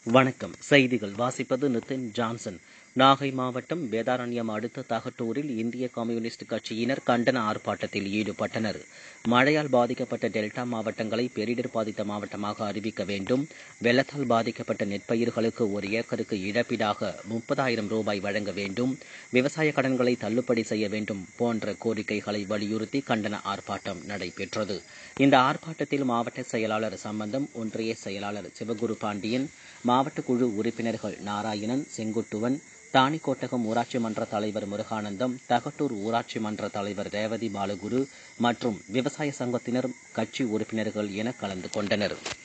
வணக்கம் செய்திகள் வாசிப்பது நிதின் ஜான்சன் நாகை மாவட்டம் வேதாரண்யம் அடுத்த தகட்டூரில் இந்திய கம்யூனிஸ்ட் கட்சியினர் கண்டன ஆர்ப்பாட்டத்தில் ஈடுபட்டனர் மழையால் பாதிக்கப்பட்ட டெல்டா மாவட்டங்களை பேரிடர் பாதித்த மாவட்டமாக அறிவிக்க வேண்டும் வெள்ளத்தால் பாதிக்கப்பட்ட நெற்பயிர்களுக்கு ஒரு ஏக்கருக்கு இழப்பீடாக முப்பதாயிரம் ரூபாய் வழங்க வேண்டும் விவசாய கடன்களை தள்ளுபடி செய்ய வேண்டும் போன்ற கோரிக்கைகளை வலியுறுத்தி கண்டன ஆர்ப்பாட்டம் நடைபெற்றது இந்த ஆர்ப்பாட்டத்தில் மாவட்ட செயலாளர் சம்பந்தம் ஒன்றிய செயலாளர் சிவகுரு பாண்டியன் மாவட்ட குழு உறுப்பினர்கள் நாராயணன் செங்குட்டுவன் தாணிக்கோட்டகம் ஊராட்சி மன்ற தலைவர் முருகானந்தம் தகட்டூர் ஊராட்சி மன்ற தலைவர் ரேவதி பாலகுரு மற்றும் விவசாய சங்கத்தினர் கட்சி உறுப்பினர்கள் என கலந்து கொண்டனர்